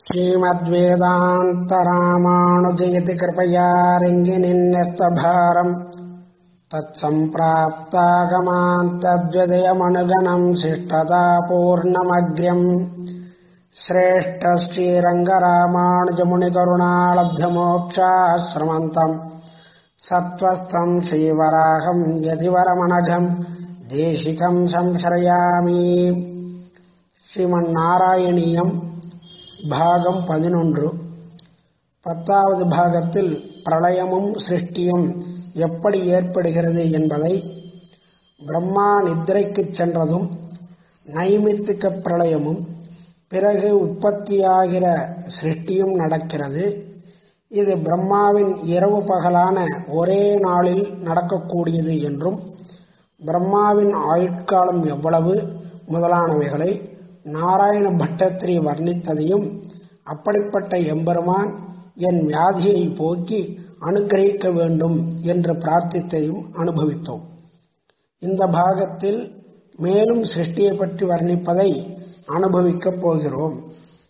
श्रीमद्वेदान्तरामानुजयति कृपया रिङ्गिनिन्यस्तभारम् तत्सम्प्राप्तागमान्तद्विदयमनुगणम् शिष्टतापूर्णमग्र्यम् श्रेष्ठश्रीरङ्गरामानुजमुनिकरुणालब्धमोक्षाश्रमन्तम् सत्त्वस्थम् श्रीवराहम् यतिवरमनघम् தேசிகம் சம்சரயாமி ஸ்ரீமன்னாராயணியம் பாகம் பதினொன்று பத்தாவது பாகத்தில் பிரளயமும் சிருஷ்டியும் எப்படி ஏற்படுகிறது என்பதை பிரம்மா நித்திரைக்குச் சென்றதும் நைமித்திக பிரளயமும் பிறகு உற்பத்தியாகிற சிருஷ்டியும் நடக்கிறது இது பிரம்மாவின் இரவு பகலான ஒரே நாளில் நடக்கக்கூடியது என்றும் பிரம்மாவின் ஆயுட்காலம் எவ்வளவு முதலானவைகளை நாராயண பட்டத்திரி வர்ணித்ததையும் அப்படிப்பட்ட எம்பெருமான் என் வியாதியை போக்கி அனுகிரகிக்க வேண்டும் என்று பிரார்த்தித்தையும் அனுபவித்தோம் இந்த பாகத்தில் மேலும் சிருஷ்டியை பற்றி வர்ணிப்பதை அனுபவிக்கப் போகிறோம்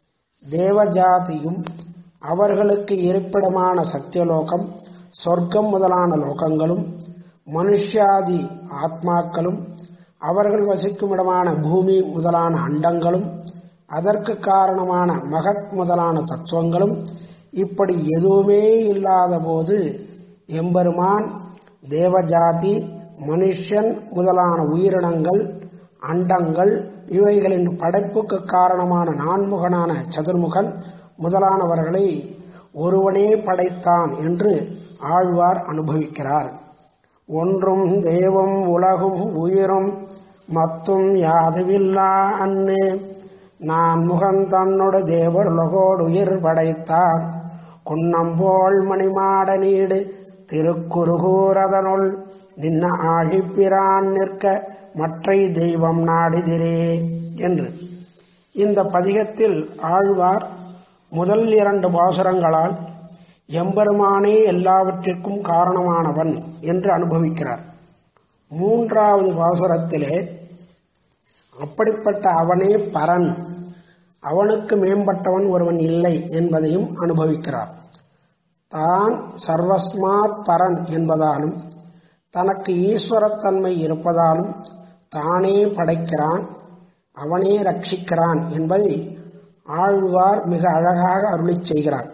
தேவஜாதியும் அவர்களுக்கு இருப்பிடமான சத்தியலோகம் சொர்க்கம் முதலான லோகங்களும் மனுஷாதி ஆத்மாக்களும் அவர்கள் வசிக்கும் இடமான பூமி முதலான அண்டங்களும் அதற்கு காரணமான மகத் முதலான தத்துவங்களும் இப்படி எதுவுமே இல்லாத போது எம்பெருமான் தேவஜாதி மனுஷன் முதலான உயிரினங்கள் அண்டங்கள் இவைகளின் படைப்புக்கு காரணமான நான்முகனான சதுர்முகன் முதலானவர்களை ஒருவனே படைத்தான் என்று ஆழ்வார் அனுபவிக்கிறார் ஒன்றும் தெய்வம் உலகும் உயிரும் மத்தும் யாதுவில்லா அன்னு நான் முகன் தன்னோடு தேவர் லொகோடு உயிர் படைத்தார் குன்னம்போல் மணிமாட நீடு திருக்குறுகூரதனுள் நின்ன ஆழிப்பிரான் நிற்க மற்றை தெய்வம் நாடிதிரே என்று இந்த பதிகத்தில் ஆழ்வார் முதல் இரண்டு பாசுரங்களால் எம்பெருமானே எல்லாவற்றிற்கும் காரணமானவன் என்று அனுபவிக்கிறார் மூன்றாவது பாசுரத்திலே அப்படிப்பட்ட அவனே பரன் அவனுக்கு மேம்பட்டவன் ஒருவன் இல்லை என்பதையும் அனுபவிக்கிறார் தான் சர்வஸ்மாத் பரன் என்பதாலும் தனக்கு ஈஸ்வரத்தன்மை இருப்பதாலும் தானே படைக்கிறான் அவனே ரட்சிக்கிறான் என்பதை ஆழ்வார் மிக அழகாக அருளிச் செய்கிறார்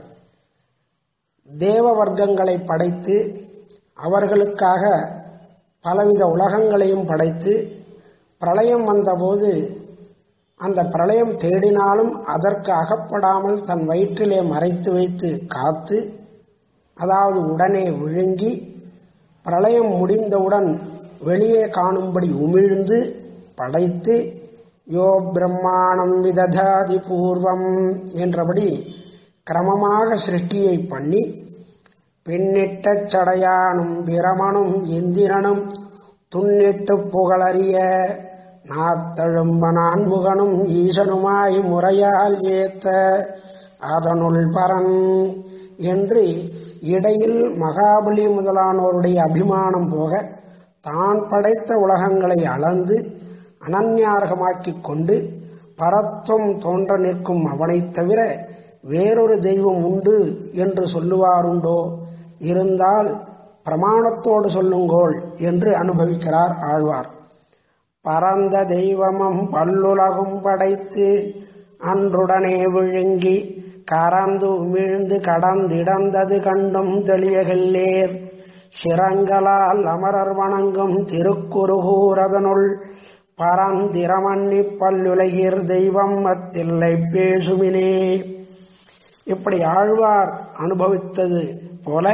தேவ வர்க்கங்களை படைத்து அவர்களுக்காக பலவித உலகங்களையும் படைத்து பிரளயம் வந்தபோது அந்த பிரளயம் தேடினாலும் அதற்கு அகப்படாமல் தன் வயிற்றிலே மறைத்து வைத்து காத்து அதாவது உடனே விழுங்கி பிரளயம் முடிந்தவுடன் வெளியே காணும்படி உமிழ்ந்து படைத்து யோ பிரம்மாணம் விததாதி பூர்வம் என்றபடி கிரமமாக சிருஷ்டியை பண்ணி பின்னிட்ட சடையானும் பிரமனும் இந்திரனும் துண்ணிட்டு புகழறிய நாத்தழும்ப நான்முகனும் ஈசனுமாய் முறையால் ஏத்த அதனுள் பரன் என்று இடையில் மகாபலி முதலானோருடைய அபிமானம் போக தான் படைத்த உலகங்களை அளந்து அனன்யார்கமாக்கிக் கொண்டு பரத்துவம் தோன்ற நிற்கும் அவனைத் தவிர வேறொரு தெய்வம் உண்டு என்று சொல்லுவாருண்டோ இருந்தால் பிரமாணத்தோடு சொல்லுங்கோள் என்று அனுபவிக்கிறார் ஆழ்வார் பரந்த தெய்வமும் பல்லுலகும் படைத்து அன்றுடனே விழுங்கி கறந்து உமிழ்ந்து கடந்திடந்தது கண்டும் தெளியகில்லேர் சிரங்களால் அமரர் வணங்கும் திருக்குறுகூரதனுள் பரந்திரமண்ணி பல்லுலகிர் தெய்வம் அத்தில்லை பேசுமினே இப்படி ஆழ்வார் அனுபவித்தது போல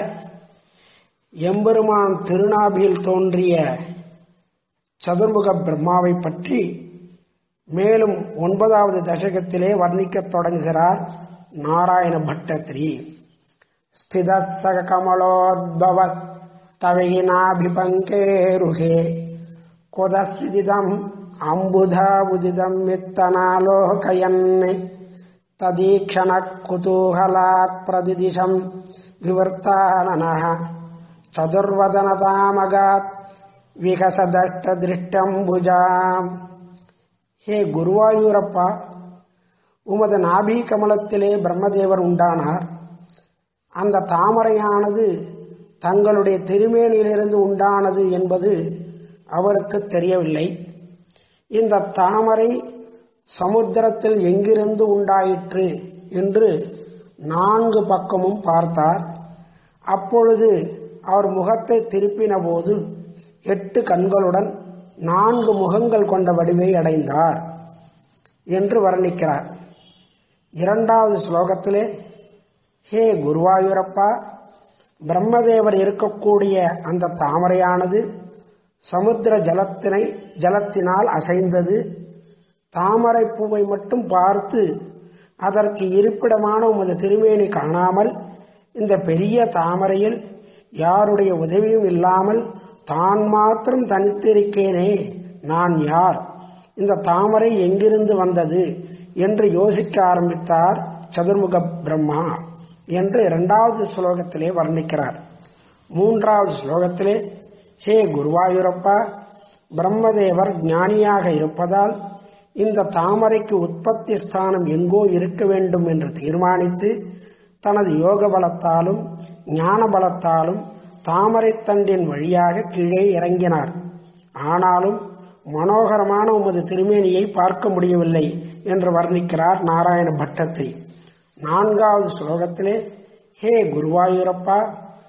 எம்பெருமான் திருநாபியில் தோன்றிய சதுர்முக பிரம்மாவை பற்றி மேலும் ஒன்பதாவது தசகத்திலே வர்ணிக்கத் தொடங்குகிறார் நாராயண பட்டத்திரி ஸ்திதசக கமலோத்பவ தவையினாபிபங்கேருகே குதஸ்விதிதம் அம்புதாபுதிதம் வித்தனாலோகயன் ததீக்ஷண குதூகலாத் பிரதிதிசம் விவர்த்தானனः சதுர்வதனதாமகாத் விகசதஷ்ட திருஷ்டம்புஜாம் ஹே குருவாயூரப்பா உமது நாபி கமலத்திலே பிரம்மதேவர் உண்டானார் அந்த தாமரையானது தங்களுடைய திருமேனியிலிருந்து உண்டானது என்பது அவருக்கு தெரியவில்லை இந்த தாமரை சமுத்திரத்தில் எங்கிருந்து உண்டாயிற்று என்று நான்கு பக்கமும் பார்த்தார் அப்பொழுது அவர் முகத்தை திருப்பின போது எட்டு கண்களுடன் நான்கு முகங்கள் கொண்ட வடிவை அடைந்தார் என்று வர்ணிக்கிறார் இரண்டாவது ஸ்லோகத்திலே ஹே குருவாயூரப்பா பிரம்மதேவர் இருக்கக்கூடிய அந்த தாமரையானது சமுத்திர ஜலத்தினை ஜலத்தினால் அசைந்தது தாமரை பூவை மட்டும் பார்த்து அதற்கு இருப்பிடமான உமது திருமேனி காணாமல் இந்த பெரிய தாமரையில் யாருடைய உதவியும் இல்லாமல் தான் மாத்திரம் தனித்திருக்கேனே நான் யார் இந்த தாமரை எங்கிருந்து வந்தது என்று யோசிக்க ஆரம்பித்தார் சதுர்முக பிரம்மா என்று இரண்டாவது ஸ்லோகத்திலே வர்ணிக்கிறார் மூன்றாவது ஸ்லோகத்திலே ஹே குருவாயூரப்பா பிரம்மதேவர் ஞானியாக இருப்பதால் இந்த தாமரைக்கு உற்பத்தி ஸ்தானம் எங்கோ இருக்க வேண்டும் என்று தீர்மானித்து தனது யோக பலத்தாலும் ஞான பலத்தாலும் தாமரை தண்டின் வழியாக கீழே இறங்கினார் ஆனாலும் மனோகரமான உமது திருமேனியை பார்க்க முடியவில்லை என்று வர்ணிக்கிறார் நாராயண பட்டத்தை நான்காவது ஸ்லோகத்திலே ஹே குருவாயூரப்பா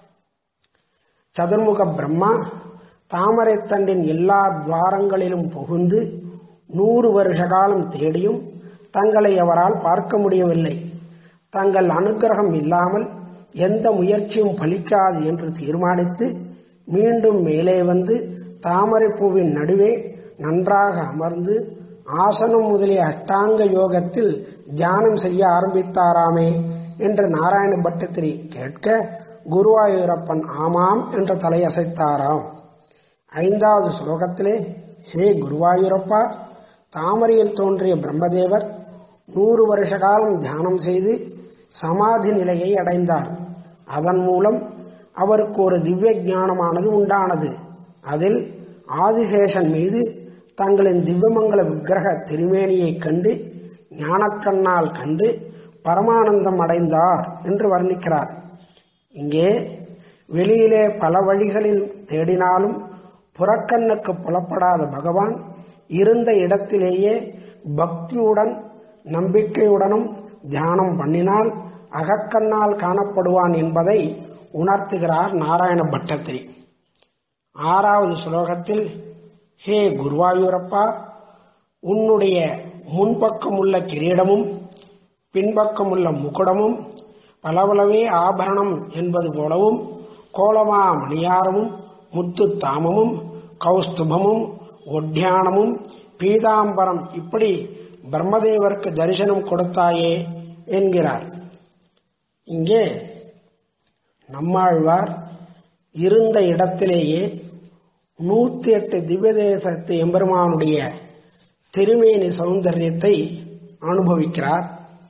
சதுர்முக பிரம்மா தாமரை தண்டின் எல்லா துவாரங்களிலும் புகுந்து நூறு வருஷ காலம் தேடியும் தங்களை அவரால் பார்க்க முடியவில்லை தங்கள் அனுக்கிரகம் இல்லாமல் எந்த முயற்சியும் பலிக்காது என்று தீர்மானித்து மீண்டும் மேலே வந்து தாமரை பூவின் நடுவே நன்றாக அமர்ந்து ஆசனம் முதலிய அஷ்டாங்க யோகத்தில் தியானம் செய்ய ஆரம்பித்தாராமே என்று நாராயண பட்டத்திரி கேட்க குருவாயூரப்பன் ஆமாம் என்று தலையசைத்தாராம் ஐந்தாவது ஸ்லோகத்திலே ஹே குருவாயூரப்பா தாமரையில் தோன்றிய பிரம்மதேவர் நூறு வருஷ காலம் தியானம் செய்து சமாதி நிலையை அடைந்தார் அதன் மூலம் அவருக்கு ஒரு திவ்ய ஞானமானது உண்டானது அதில் ஆதிசேஷன் மீது தங்களின் திவ்யமங்கல விக்கிரக திருமேனியைக் கண்டு ஞானக்கண்ணால் கண்டு பரமானந்தம் அடைந்தார் என்று வர்ணிக்கிறார் இங்கே வெளியிலே பல வழிகளில் தேடினாலும் புறக்கண்ணுக்கு புலப்படாத பகவான் இருந்த இடத்திலேயே பக்தியுடன் நம்பிக்கையுடனும் தியானம் பண்ணினால் அகக்கண்ணால் காணப்படுவான் என்பதை உணர்த்துகிறார் நாராயண பட்டத்திரி ஆறாவது ஸ்லோகத்தில் ஹே குருவாயூரப்பா உன்னுடைய முன்பக்கம் உள்ள கிரீடமும் பின்பக்கம் உள்ள முகுடமும் பலவளவே ஆபரணம் என்பது போலவும் கோலமா மணியாரமும் முத்து தாமமும் கௌஸ்துபமும் ஒட்டியானமும் பீதாம்பரம் இப்படி பிரம்மதேவருக்கு தரிசனம் கொடுத்தாயே என்கிறார் இங்கே நம்மாழ்வார் இருந்த இடத்திலேயே நூத்தி எட்டு திவ்ய தேசத்து எம்பெருமானுடைய திருமேனி சௌந்தரியத்தை அனுபவிக்கிறார்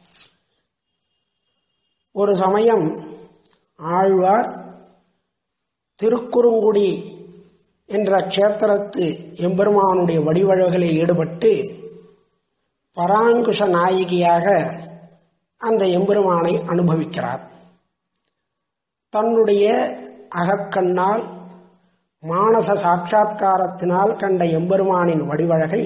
ஒரு சமயம் ஆழ்வார் திருக்குறுங்குடி என்ற க்ஷேத்திரத்து எம்பெருமானுடைய வடிவழகளில் ஈடுபட்டு பராங்குஷ நாயகியாக அந்த எம்பெருமானை அனுபவிக்கிறார் தன்னுடைய அகக்கண்ணால் மானச சாட்சா்காரத்தினால் கண்ட எம்பெருமானின் வடிவழகை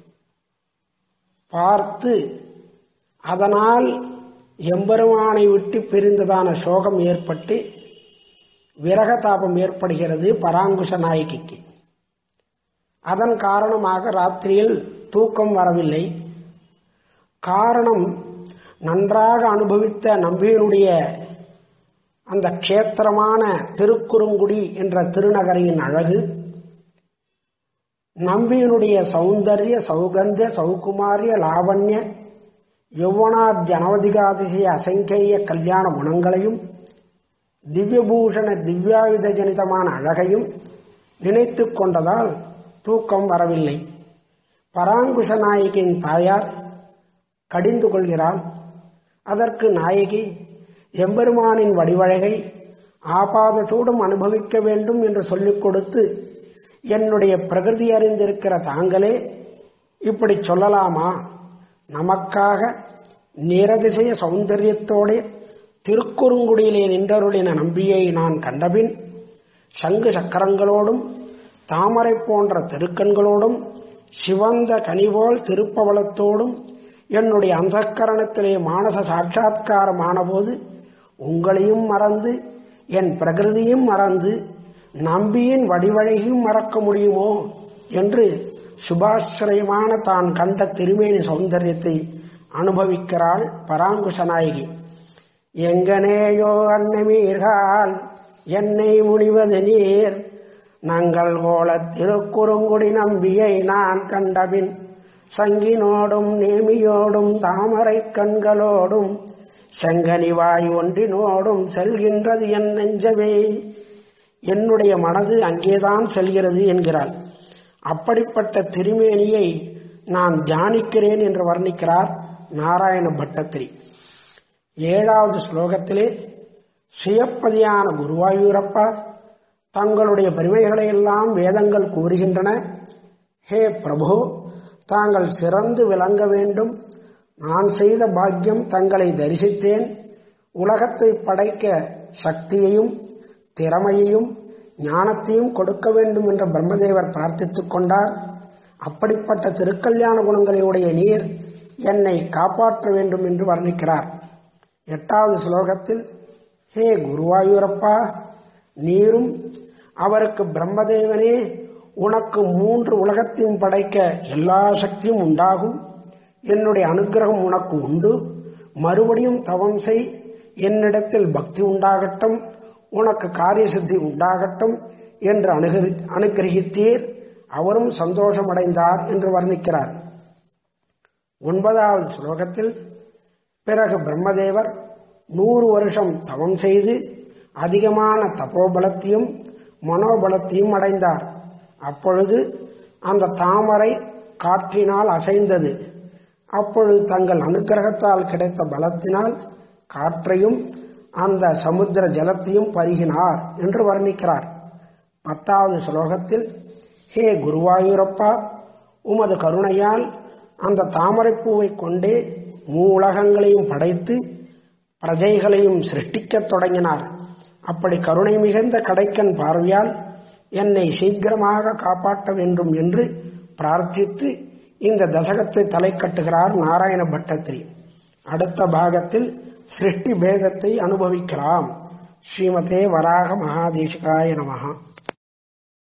பார்த்து அதனால் எம்பெருமானை விட்டு பிரிந்ததான சோகம் ஏற்பட்டு விரகதாபம் ஏற்படுகிறது பராங்குஷ நாயகிக்கு அதன் காரணமாக ராத்திரியில் தூக்கம் வரவில்லை காரணம் நன்றாக அனுபவித்த நம்பியனுடைய அந்த க்ஷேத்திரமான திருக்குறுங்குடி என்ற திருநகரின் அழகு நம்பியினுடைய சௌந்தர்ய சௌகந்த சௌகுமாரிய லாவண்ய யௌவனாத்ய அனவதிகாதிசய அசங்கேய கல்யாண குணங்களையும் திவ்யபூஷண திவ்யாயுத ஜனிதமான அழகையும் நினைத்து கொண்டதால் தூக்கம் வரவில்லை பராங்குஷ நாயகியின் தாயார் கடிந்து கொள்கிறாள் அதற்கு நாயகி எம்பெருமானின் வடிவழகை ஆபாதத்தோடும் அனுபவிக்க வேண்டும் என்று சொல்லிக் கொடுத்து என்னுடைய பிரகிருதி அறிந்திருக்கிற தாங்களே இப்படி சொல்லலாமா நமக்காக நிரதிசய சௌந்தரியத்தோட திருக்குறுங்குடியிலே நின்றருளின நம்பியை நான் கண்டபின் சங்கு சக்கரங்களோடும் தாமரை போன்ற திருக்கண்களோடும் சிவந்த கனிவோல் திருப்பவளத்தோடும் என்னுடைய அந்தக்கரணத்திலே மானச சாட்சா்காரமானபோது உங்களையும் மறந்து என் பிரகிருதியும் மறந்து நம்பியின் வடிவழகையும் மறக்க முடியுமோ என்று சுபாசிரயமான தான் கண்ட திருமேனி சௌந்தரியத்தை அனுபவிக்கிறாள் பராங்குஷ நாயகி எங்கனேயோ அன்னமீர்கள் என்னை முனிவது நீர் நங்கள் கோல திருக்குறுங்குடி நம்பியை நான் கண்டபின் சங்கினோடும் நேமியோடும் தாமரை கண்களோடும் செங்கனிவாய் ஒன்றினோடும் செல்கின்றது என் நெஞ்சமே என்னுடைய மனது அங்கேதான் செல்கிறது என்கிறாள் அப்படிப்பட்ட திருமேனியை நான் தியானிக்கிறேன் என்று வர்ணிக்கிறார் நாராயண பட்டத்திரி ஏழாவது ஸ்லோகத்திலே சுயப்பதியான குருவாயூரப்பா தங்களுடைய பெருமைகளை எல்லாம் வேதங்கள் கூறுகின்றன ஹே பிரபு தாங்கள் சிறந்து விளங்க வேண்டும் நான் செய்த பாக்கியம் தங்களை தரிசித்தேன் உலகத்தை படைக்க சக்தியையும் திறமையையும் ஞானத்தையும் கொடுக்க வேண்டும் என்று பிரம்மதேவர் பிரார்த்தித்துக் கொண்டார் அப்படிப்பட்ட திருக்கல்யாண குணங்களையுடைய நீர் என்னை காப்பாற்ற வேண்டும் என்று வர்ணிக்கிறார் எட்டாவது ஸ்லோகத்தில் ஹே குருவாயூரப்பா நீரும் அவருக்கு பிரம்மதேவனே உனக்கு மூன்று உலகத்தையும் படைக்க எல்லா சக்தியும் உண்டாகும் என்னுடைய அனுகிரகம் உனக்கு உண்டு மறுபடியும் தவம் செய் என்னிடத்தில் பக்தி உண்டாகட்டும் உனக்கு காரிய சித்தி உண்டாகட்டும் என்று அணுகரி அனுகிரகித்தீர் அவரும் சந்தோஷமடைந்தார் என்று வர்ணிக்கிறார் ஒன்பதாவது ஸ்லோகத்தில் பிறகு பிரம்மதேவர் நூறு வருஷம் தவம் செய்து அதிகமான தபோபலத்தையும் மனோபலத்தையும் அடைந்தார் அப்பொழுது அந்த தாமரை காற்றினால் அசைந்தது அப்பொழுது தங்கள் அனுக்கிரகத்தால் கிடைத்த பலத்தினால் காற்றையும் அந்த சமுத்திர ஜலத்தையும் பருகினார் என்று வர்ணிக்கிறார் பத்தாவது ஸ்லோகத்தில் ஹே குருவாயூரப்பா உமது கருணையால் அந்த தாமரைப்பூவை கொண்டே மூலகங்களையும் படைத்து பிரஜைகளையும் சிருஷ்டிக்கத் தொடங்கினார் அப்படி கருணை மிகுந்த கடைக்கன் பார்வையால் என்னை சீக்கிரமாக காப்பாற்ற வேண்டும் என்று பிரார்த்தித்து இந்த தசகத்தை தலை கட்டுகிறார் நாராயண பட்டத்திரி அடுத்த பாகத்தில் சிருஷ்டி பேதத்தை அனுபவிக்கலாம் ஸ்ரீமதே வராக மகாதேசிகாய நமகா